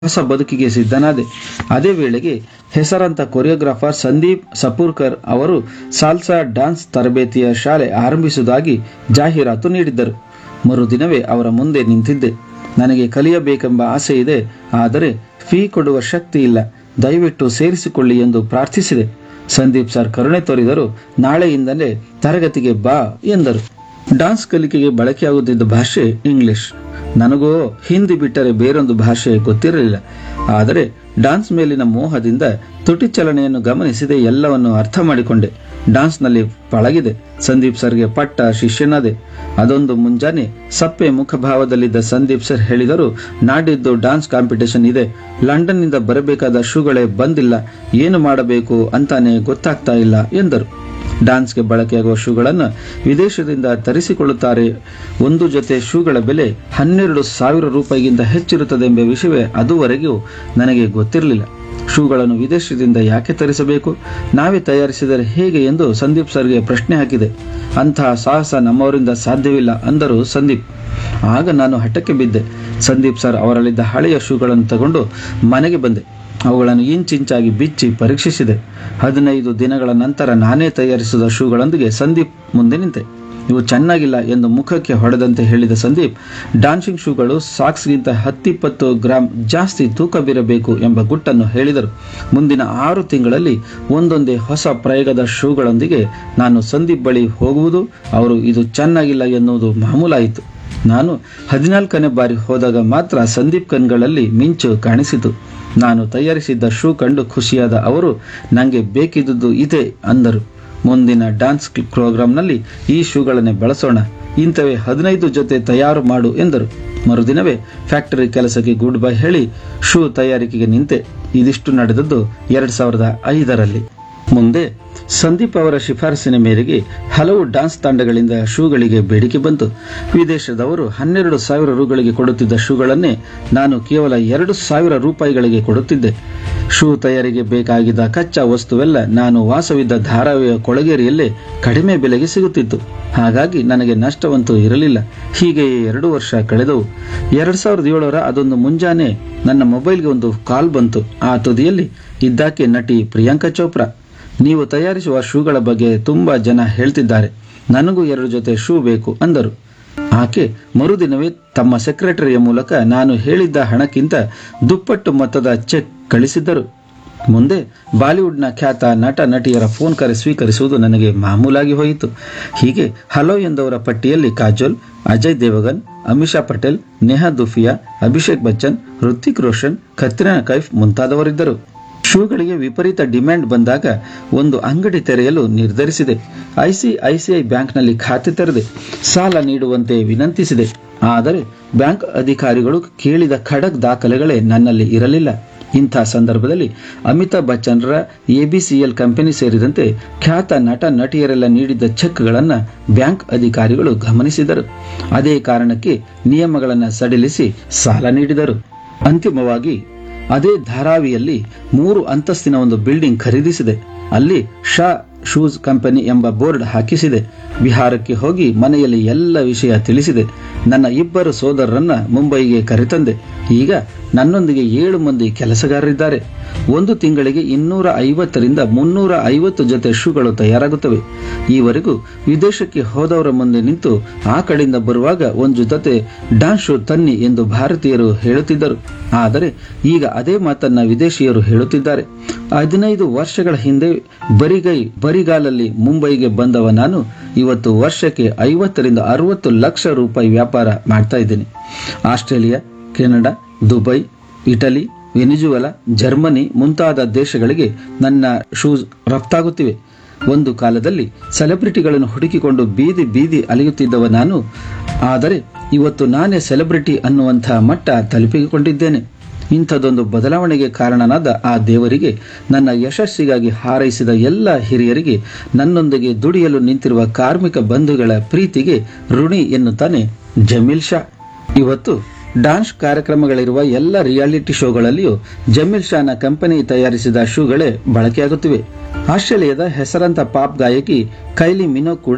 ಹೊಸ ಬದುಕಿಗೆ ಸಿದ್ಧನಾದೆ ಅದೇ ವೇಳೆಗೆ ಹೆಸರಾಂತ ಕೊರಿಯೋಗ್ರಾಫರ್ ಸಂದೀಪ್ ಸಪೂರ್ಕರ್ ಅವರು ಸಾಲ್ಸಾ ಡಾನ್ಸ್ ತರಬೇತಿಯ ಶಾಲೆ ಆರಂಭಿಸುವುದಾಗಿ ಜಾಹೀರಾತು ನೀಡಿದ್ದರು ಮರುದಿನವೇ ಅವರ ಮುಂದೆ ನಿಂತಿದ್ದೆ ನನಗೆ ಕಲಿಯಬೇಕೆಂಬ ಆಸೆ ಇದೆ ಆದರೆ ಫೀ ಕೊಡುವ ಶಕ್ತಿ ಇಲ್ಲ ದಯವಿಟ್ಟು ಸೇರಿಸಿಕೊಳ್ಳಿ ಎಂದು ಪ್ರಾರ್ಥಿಸಿದೆ ಸಂದೀಪ್ ಸರ್ ಕರುಣೆ ತೋರಿದರು ನಾಳೆಯಿಂದಲೇ ತರಗತಿಗೆ ಬಾ ಎಂದರು ಡಾನ್ಸ್ ಕಲಿಕೆಗೆ ಬಳಕೆಯಾಗುತ್ತಿದ್ದ ಭಾಷೆ ಇಂಗ್ಲಿಷ್ ನನಗೋ ಹಿಂದಿ ಬಿಟ್ಟರೆ ಬೇರೊಂದು ಭಾಷೆ ಗೊತ್ತಿರಲಿಲ್ಲ ಆದರೆ ಡಾನ್ಸ್ ಮೇಲಿನ ಮೋಹದಿಂದ ತುಟಿ ಚಲನೆಯನ್ನು ಗಮನಿಸಿದೆ ಎಲ್ಲವನ್ನು ಅರ್ಥ ಮಾಡಿಕೊಂಡೆ ಡಾನ್ಸ್ನಲ್ಲಿ ಪಳಗಿದೆ ಸಂದೀಪ್ ಸರ್ಗೆ ಪಟ್ಟ ಶಿಷ್ಯನಾದೆ ಅದೊಂದು ಮುಂಜಾನೆ ಸಪ್ಪೆ ಮುಖಭಾವದಲ್ಲಿದ್ದ ಸಂದೀಪ್ ಸರ್ ಹೇಳಿದರು ನಾಡಿದ್ದು ಡಾನ್ಸ್ ಕಾಂಪಿಟೇಷನ್ ಇದೆ ಲಂಡನ್ನಿಂದ ಬರಬೇಕಾದ ಶೂಗಳೇ ಬಂದಿಲ್ಲ ಏನು ಮಾಡಬೇಕು ಅಂತಾನೆ ಗೊತ್ತಾಗ್ತಾ ಇಲ್ಲ ಎಂದರು ಡಾನ್ಸ್ಗೆ ಬಳಕೆಯಾಗುವ ಶೂಗಳನ್ನು ವಿದೇಶದಿಂದ ತರಿಸಿಕೊಳ್ಳುತ್ತಾರೆ ಒಂದು ಜೊತೆ ಶೂಗಳ ಬೆಲೆ ಹನ್ನೆರಡು ಸಾವಿರ ರೂಪಾಯಿಗಿಂತ ಹೆಚ್ಚಿರುತ್ತದೆ ಎಂಬ ವಿಷಯವೇ ಅದುವರೆಗೂ ನನಗೆ ಗೊತ್ತಿರಲಿಲ್ಲ ಶೂಗಳನ್ನು ವಿದೇಶದಿಂದ ಯಾಕೆ ತರಿಸಬೇಕು ನಾವೇ ತಯಾರಿಸಿದರೆ ಹೇಗೆ ಎಂದು ಸಂದೀಪ್ ಸರ್ಗೆ ಪ್ರಶ್ನೆ ಹಾಕಿದೆ ಅಂತಹ ಸಾಹಸ ನಮ್ಮವರಿಂದ ಸಾಧ್ಯವಿಲ್ಲ ಅಂದರು ಸಂದೀಪ್ ಆಗ ನಾನು ಹಠಕ್ಕೆ ಬಿದ್ದೆ ಸಂದೀಪ್ ಸರ್ ಅವರಲ್ಲಿದ್ದ ಹಳೆಯ ಶೂಗಳನ್ನು ತಗೊಂಡು ಮನೆಗೆ ಬಂದೆ ಅವುಗಳನ್ನು ಇಂಚಿಂಚಾಗಿ ಬಿಚ್ಚಿ ಪರೀಕ್ಷಿಸಿದೆ ಹದಿನೈದು ದಿನಗಳ ನಂತರ ನಾನೇ ತಯಾರಿಸಿದ ಶೂಗಳೊಂದಿಗೆ ಸಂದೀಪ್ ಮುಂದೆ ನಿಂತೆ ಇವು ಚೆನ್ನಾಗಿಲ್ಲ ಎಂದು ಮುಖಕ್ಕೆ ಹೊಡೆದಂತೆ ಹೇಳಿದ ಸಂದೀಪ್ ಡಾನ್ಸಿಂಗ್ ಶೂಗಳು ಸಾಕ್ಸ್ಗಿಂತ ಹತ್ತಿಪ್ಪತ್ತು ಗ್ರಾಂ ಜಾಸ್ತಿ ತೂಕವಿರಬೇಕು ಎಂಬ ಗುಟ್ಟನ್ನು ಹೇಳಿದರು ಮುಂದಿನ ಆರು ತಿಂಗಳಲ್ಲಿ ಒಂದೊಂದೇ ಹೊಸ ಪ್ರಯೋಗದ ಶೂಗಳೊಂದಿಗೆ ನಾನು ಸಂದೀಪ್ ಬಳಿ ಹೋಗುವುದು ಅವರು ಇದು ಚೆನ್ನಾಗಿಲ್ಲ ಎನ್ನುವುದು ಮಾಮೂಲಾಯಿತು ನಾನು ಹದಿನಾಲ್ಕನೇ ಬಾರಿ ಹೋದಾಗ ಮಾತ್ರ ಸಂದೀಪ್ ಕಣ್ಗಳಲ್ಲಿ ಮಿಂಚು ಕಾಣಿಸಿತು ನಾನು ತಯಾರಿಸಿದ್ದ ಶೂ ಕಂಡು ಖುಷಿಯಾದ ಅವರು ನನಗೆ ಬೇಕಿದ್ದುದು ಇದೆ ಅಂದರು ಮುಂದಿನ ಡಾನ್ಸ್ ಪ್ರೋಗ್ರಾಂನಲ್ಲಿ ಈ ಶೂಗಳನ್ನೇ ಬಳಸೋಣ ಇಂಥವೇ ಹದಿನೈದು ಜೊತೆ ತಯಾರು ಮಾಡು ಎಂದರು ಮರುದಿನವೇ ಫ್ಯಾಕ್ಟರಿ ಕೆಲಸಕ್ಕೆ ಗುಡ್ ಬೈ ಹೇಳಿ ಶೂ ತಯಾರಿಕೆಗೆ ನಿಂತೆ ಇದಿಷ್ಟು ನಡೆದದ್ದು ಎರಡ್ ಸಾವಿರದ ಐದರಲ್ಲಿ ಮುಂದೆ ಸಂದೀಪ್ ಅವರ ಶಿಫಾರಸಿನ ಮೇರೆಗೆ ಹಲವು ಡಾನ್ಸ್ ತಂಡಗಳಿಂದ ಶೂಗಳಿಗೆ ಬೇಡಿಕೆ ಬಂತು ವಿದೇಶದವರು ಹನ್ನೆರಡು ಸಾವಿರ ರೂಗಳಿಗೆ ಕೊಡುತ್ತಿದ್ದ ಶೂಗಳನ್ನೇ ನಾನು ಕೇವಲ ಎರಡು ಸಾವಿರ ರೂಪಾಯಿಗಳಿಗೆ ಕೊಡುತ್ತಿದ್ದೆ ಶೂ ತಯಾರಿಗೆ ಬೇಕಾಗಿದ್ದ ಕಚ್ಚಾ ವಸ್ತುವೆಲ್ಲ ನಾನು ವಾಸವಿದ್ದ ಧಾರಾವಿಯ ಕೊಳಗೇರಿಯಲ್ಲೇ ಕಡಿಮೆ ಬೆಲೆಗೆ ಸಿಗುತ್ತಿತ್ತು ಹಾಗಾಗಿ ನನಗೆ ನಷ್ಟವಂತೂ ಇರಲಿಲ್ಲ ಹೀಗೆಯೇ ಎರಡು ವರ್ಷ ಕಳೆದವು ಎರಡ್ ಸಾವಿರದ ಏಳರ ಅದೊಂದು ಮುಂಜಾನೆ ನನ್ನ ಮೊಬೈಲ್ಗೆ ಒಂದು ಕಾಲ್ ಬಂತು ಆ ತುದಿಯಲ್ಲಿ ಇದ್ದಾಕೆ ನಟಿ ಪ್ರಿಯಾಂಕಾ ಚೋಪ್ರಾ ನೀವು ತಯಾರಿಸುವ ಶೂಗಳ ಬಗ್ಗೆ ತುಂಬಾ ಜನ ಹೇಳ್ತಿದ್ದಾರೆ ನನಗೂ ಎರಡು ಜೊತೆ ಶೂ ಬೇಕು ಅಂದರು ಆಕೆ ಮರುದಿನವೇ ತಮ್ಮ ಸೆಕ್ರೆಟರಿಯ ಮೂಲಕ ನಾನು ಹೇಳಿದ್ದ ಹಣಕ್ಕಿಂತ ದುಪ್ಪಟ್ಟು ಮೊತ್ತದ ಚೆಕ್ ಕಳಿಸಿದ್ದರು ಮುಂದೆ ಬಾಲಿವುಡ್ನ ಖ್ಯಾತ ನಟ ನಟಿಯರ ಫೋನ್ ಕರೆ ಸ್ವೀಕರಿಸುವುದು ನನಗೆ ಮಾಮೂಲಾಗಿ ಹೋಯಿತು ಹೀಗೆ ಹಲೋ ಎಂದವರ ಪಟ್ಟಿಯಲ್ಲಿ ಕಾಜೋಲ್ ಅಜಯ್ ದೇವಗನ್ ಅಮಿಷಾ ಪಟೇಲ್ ನೇಹಾ ದುಫಿಯಾ ಅಭಿಷೇಕ್ ಬಚ್ಚನ್ ಹೃತಿಕ್ ರೋಷನ್ ಕತ್ರಿನಾ ಕೈಫ್ ಮುಂತಾದವರಿದ್ದರು ಶೂಗಳಿಗೆ ವಿಪರೀತ ಡಿಮ್ಯಾಂಡ್ ಬಂದಾಗ ಒಂದು ಅಂಗಡಿ ತೆರೆಯಲು ನಿರ್ಧರಿಸಿದೆ ಐಸಿಐಸಿಐ ಬ್ಯಾಂಕ್ನಲ್ಲಿ ಖಾತೆ ತೆರೆದೆ ಸಾಲ ನೀಡುವಂತೆ ವಿನಂತಿಸಿದೆ ಆದರೆ ಬ್ಯಾಂಕ್ ಅಧಿಕಾರಿಗಳು ಕೇಳಿದ ಖಡಕ್ ದಾಖಲೆಗಳೇ ನನ್ನಲ್ಲಿ ಇರಲಿಲ್ಲ ಇಂಥ ಸಂದರ್ಭದಲ್ಲಿ ಅಮಿತಾಬ್ ಬಚ್ಚನ್ರ ಎಬಿಸಿಎಲ್ ಕಂಪನಿ ಸೇರಿದಂತೆ ಖ್ಯಾತ ನಟ ನಟಿಯರೆಲ್ಲ ನೀಡಿದ್ದ ಚೆಕ್ಗಳನ್ನು ಬ್ಯಾಂಕ್ ಅಧಿಕಾರಿಗಳು ಗಮನಿಸಿದರು ಅದೇ ಕಾರಣಕ್ಕೆ ನಿಯಮಗಳನ್ನು ಸಡಿಲಿಸಿ ಸಾಲ ನೀಡಿದರು ಅಂತಿಮವಾಗಿ ಅದೇ ಧಾರಾವಿಯಲ್ಲಿ ಮೂರು ಅಂತಸ್ತಿನ ಒಂದು ಬಿಲ್ಡಿಂಗ್ ಖರೀದಿಸಿದೆ ಅಲ್ಲಿ ಶಾ ಶೂಸ್ ಕಂಪನಿ ಎಂಬ ಬೋರ್ಡ್ ಹಾಕಿಸಿದೆ ಬಿಹಾರಕ್ಕೆ ಹೋಗಿ ಮನೆಯಲ್ಲಿ ಎಲ್ಲ ವಿಷಯ ತಿಳಿಸಿದೆ ನನ್ನ ಇಬ್ಬರು ಸೋದರರನ್ನ ಮುಂಬೈಗೆ ಕರೆತಂದೆ ಈಗ ನನ್ನೊಂದಿಗೆ ಏಳು ಮಂದಿ ಕೆಲಸಗಾರರಿದ್ದಾರೆ ಒಂದು ತಿಂಗಳಿಗೆ ಇನ್ನೂರ ಐವತ್ತರಿಂದ ಮುನ್ನೂರ ಐವತ್ತು ಜೊತೆ ಶೂಗಳು ತಯಾರಾಗುತ್ತವೆ ಈವರೆಗೂ ವಿದೇಶಕ್ಕೆ ಹೋದವರ ಮುಂದೆ ನಿಂತು ಆ ಕಡೆಯಿಂದ ಬರುವಾಗ ಒಂದು ಜೊತೆ ಡಾನ್ಸ್ ಶೂ ತನ್ನಿ ಎಂದು ಭಾರತೀಯರು ಹೇಳುತ್ತಿದ್ದರು ಆದರೆ ಈಗ ಅದೇ ಮಾತನ್ನ ವಿದೇಶಿಯರು ಹೇಳುತ್ತಿದ್ದಾರೆ ಹದಿನೈದು ವರ್ಷಗಳ ಹಿಂದೆ ಬರಿಗೈ ಬರಿಗಾಲಲ್ಲಿ ಮುಂಬೈಗೆ ಬಂದವ ನಾನು ಇವತ್ತು ವರ್ಷಕ್ಕೆ ಐವತ್ತರಿಂದ ಅರವತ್ತು ಲಕ್ಷ ರೂಪಾಯಿ ವ್ಯಾಪಾರ ಮಾಡ್ತಾ ಇದ್ದೇನೆ Australia Canada Dubai Italy Venezuela Germany ಮುಂತಾದ ದೇಶಗಳಿಗೆ ನನ್ನ ಶೂಸ್ ರಫ್ತಾಗುತ್ತಿವೆ ಒಂದು ಕಾಲದಲ್ಲಿ ಸೆಲೆಬ್ರಿಟಿಗಳನ್ನು ಹುಡುಕಿಕೊಂಡು ಬೀದಿ ಬೀದಿ ಅಲೆಯುತ್ತಿದ್ದವ ನಾನು ಆದರೆ ಇವತ್ತು ನಾನೇ ಸೆಲೆಬ್ರಿಟಿ ಅನ್ನುವಂಥ ಮಟ್ಟ ತಲುಪಿಕೊಂಡಿದ್ದೇನೆ ಇಂಥದೊಂದು ಬದಲಾವಣೆಗೆ ಕಾರಣನಾದ ಆ ದೇವರಿಗೆ ನನ್ನ ಯಶಸ್ಸಿಗಾಗಿ ಹಾರೈಸಿದ ಎಲ್ಲ ಹಿರಿಯರಿಗೆ ನನ್ನೊಂದಿಗೆ ದುಡಿಯಲು ನಿಂತಿರುವ ಕಾರ್ಮಿಕ ಬಂಧುಗಳ ಪ್ರೀತಿಗೆ ಋಣಿ ಎನ್ನುತ್ತಾನೆ ಜಮೀಲ್ ಶಾ ಇವತ್ತು ಡಾನ್ಸ್ ಕಾರ್ಯಕ್ರಮಗಳಿರುವ ಎಲ್ಲ ರಿಯಾಲಿಟಿ ಶೋಗಳಲ್ಲಿಯೂ ಜಮೀಲ್ ಶಾನ ಕಂಪನಿ ತಯಾರಿಸಿದ ಶೂಗಳೇ ಬಳಕೆಯಾಗುತ್ತಿವೆ ಆಸ್ಟ್ರೇಲಿಯಾದ ಹೆಸರಾಂತ ಪಾಪ್ ಗಾಯಕಿ ಕೈಲಿ ಮಿನೋ ಕೂಡ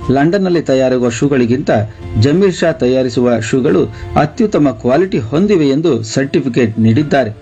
ಲಂಡನ್ನಲ್ಲಿ ತಯಾರಾಗುವ ಶೂಗಳಿಗಿಂತ ಜಮೀರ್ ಶಾ ತಯಾರಿಸುವ ಶೂಗಳು ಅತ್ಯುತ್ತಮ ಕ್ವಾಲಿಟಿ ಹೊಂದಿವೆ ಎಂದು ಸರ್ಟಿಫಿಕೇಟ್ ನೀಡಿದ್ದಾರೆ